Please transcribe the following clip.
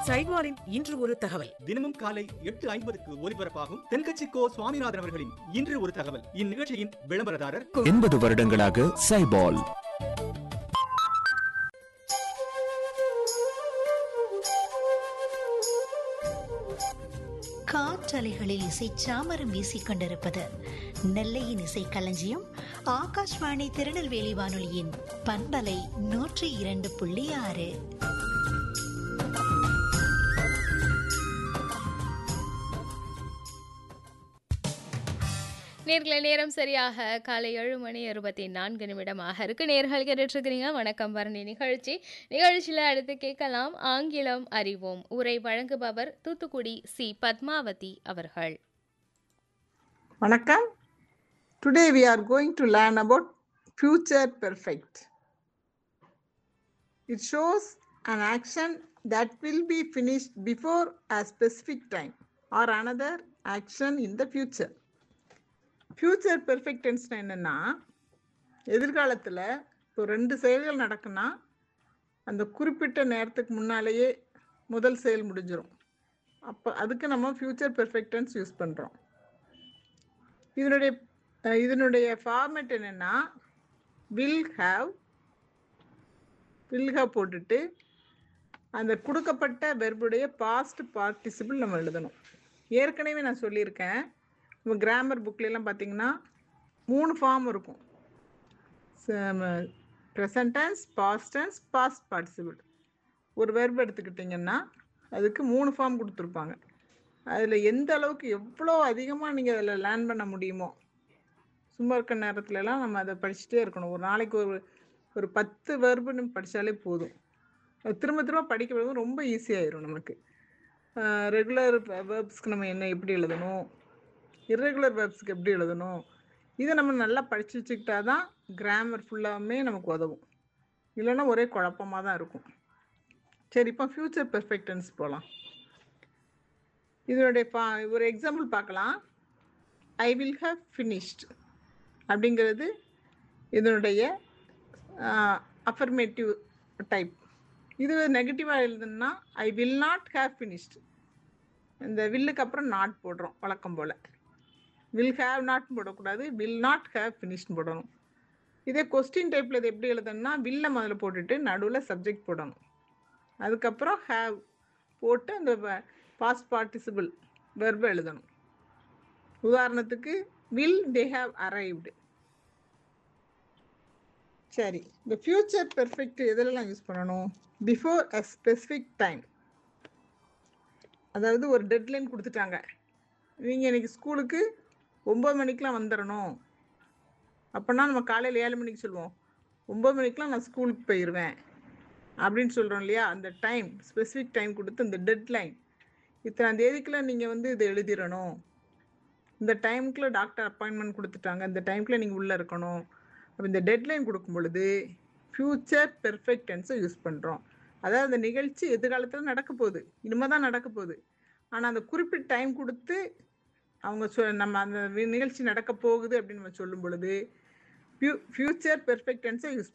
சைவாரின் இன்று ஒரு தகவல் தினமும் காலை எட்டு ஐம்பதுக்கு ஒலிபரப்பாகும் தென்கட்சி கோ சுவாமிநாதன் அவர்களின் இன்று ஒரு தகவல் இந்நிகழ்ச்சியின் விளம்பரதாரர் எண்பது வருடங்களாக சைபால் காற்றலைகளில் இசை சாமரம் வீசிக் கொண்டிருப்பது நெல்லையின் இசை களஞ்சியம் ஆகாஷ்வாணி திருநெல்வேலி வானொலியின் பண்பலை நூற்றி இரண்டு புள்ளி ஆறு நேர்களை நேரம் சரியாக காலை ஏழு மணி இருபத்தி நான்கு நிமிடமாக இருக்கு நேர்கள் கேட்டுட்ருக்கிறீங்க வணக்கம் பரணி நிகழ்ச்சி நிகழ்ச்சியில் அடுத்து கேட்கலாம் ஆங்கிலம் அறிவோம் உரை வழங்குபவர் தூத்துக்குடி சி பத்மாவதி அவர்கள் வணக்கம் today we are going to learn about future perfect it shows an action that will be finished before a specific time or another action in the future future perfect டென்ஸ்னா என்னென்னா எதிர்காலத்தில் இப்போ ரெண்டு செயல்கள் நடக்குன்னா அந்த குறிப்பிட்ட நேரத்துக்கு முன்னாலேயே முதல் செயல் முடிஞ்சிடும் அப்போ அதுக்கு நம்ம ஃபியூச்சர் பெர்ஃபெக்ட் டென்ஸ் யூஸ் பண்ணுறோம் இதனுடைய அஹ், இதனுடைய ஃபார்மேட் என்னென்னா வில் ஹாவ் வில் ஹாவ் போட்டுட்டு அந்த கொடுக்கப்பட்ட வெர்புடைய பாஸ்ட் பார்ட்டிசிபிள் நம்ம எழுதணும் ஏற்கனவே நான் சொல்லியிருக்கேன் நம்ம கிராமர் புக்லாம் பார்த்தீங்கன்னா மூணு ஃபார்ம் இருக்கும் present tense past tense past participle ஒரு வெர்ப் எடுத்துக்கிட்டிங்கன்னா அதுக்கு மூணு ஃபார்ம் கொடுத்துருப்பாங்க அதில் எந்த அளவுக்கு எவ்வளோ அதிகமாக நீங்கள் அதில் லேர்ன் பண்ண முடியுமோ சும்மா இருக்க நேரத்துலலாம் நம்ம அதை படிச்சுட்டே இருக்கணும் ஒரு நாளைக்கு ஒரு ஒரு பத்து வெர்பு நம்ம படித்தாலே போதும் அது திரும்ப திரும்ப படிக்கிறது ரொம்ப ஈஸியாயிரும் நமக்கு ரெகுலர் வேர்ப்ஸ்க்கு நம்ம என்ன எப்படி எழுதணும் irregular வேர்ப்ஸ்க்கு எப்படி எழுதணும் இதை நம்ம நல்லா படித்து வச்சுக்கிட்டா தான் கிராமர் ஃபுல்லாமே நமக்கு உதவும் இல்லைன்னா ஒரே குழப்பமாக தான் இருக்கும் சரி இப்போ ஃப்யூச்சர் பெர்ஃபெக்டன்ஸ் போகலாம் இதனுடைய பா ஒரு எக்ஸாம்பிள் பார்க்கலாம் ஐ வில் ஹவ் ஃபினிஷ்ட் அப்படிங்கிறது இதனுடைய அஃபர்மேட்டிவ் டைப் இது நெகட்டிவாக எழுதுனா I will not have finished இந்த வில்லுக்கு அப்புறம் நாட் போடுறோம் வழக்கம் போல் வில் ஹேவ் நாட் போடக்கூடாது வில் நாட் ஹேவ் ஃபினிஷ்ட் போடணும் இதே கொஸ்டின் டைப்பில் இது எப்படி எழுதணும்னா வில்ல முதல்ல போட்டுட்டு நடுவில் சப்ஜெக்ட் போடணும் அதுக்கப்புறம் ஹேவ் போட்டு அந்த பாஸ்ட் பார்ட்டிசிபிள் வெர்பை எழுதணும் உதாரணத்துக்கு வில் தே ஹேவ் அரைவ்டு சரி இந்த ஃபியூச்சர் பெர்ஃபெக்ட் எதுலலாம் யூஸ் பண்ணணும் பிஃபோர் அ ஸ்பெசிஃபிக் டைம் அதாவது ஒரு டெட்லைன் கொடுத்துட்டாங்க நீங்கள் இன்னைக்கு ஸ்கூலுக்கு ஒம்பது மணிக்கெலாம் வந்துடணும் அப்போனா நம்ம காலையில் ஏழு மணிக்கு சொல்லுவோம் ஒம்பது மணிக்கெலாம் நான் ஸ்கூலுக்கு போயிடுவேன் அப்படின்னு சொல்கிறோம் இல்லையா அந்த டைம் ஸ்பெசிஃபிக் டைம் கொடுத்து இந்த டெட்லைன் இத்தனை தேதிக்குள்ள நீங்கள் வந்து இதை எழுதிடணும் இந்த டைமுக்குள்ள டாக்டர் அப்பாயின்மெண்ட் கொடுத்துட்டாங்க இந்த டைமுக்குள்ள நீங்கள் உள்ளே இருக்கணும் அப்போ இந்த டெட்லைன் கொடுக்கும் பொழுது ஃப்யூச்சர் பெர்ஃபெக்ட் டென்ஸை யூஸ் பண்ணுறோம் அதாவது அந்த நிகழ்ச்சி எதிர்காலத்தில் நடக்க போகுது இனிமேல் தான் நடக்க போகுது ஆனால் அந்த குறிப்பிட்ட டைம் கொடுத்து அவங்க சொ நம்ம அந்த வி- நிகழ்ச்சி நடக்க போகுது அப்படின்னு நம்ம சொல்லும் பொழுது ஃபியூ ஃப்யூச்சர் பெர்ஃபெக்ட் டென்ஸை யூஸ்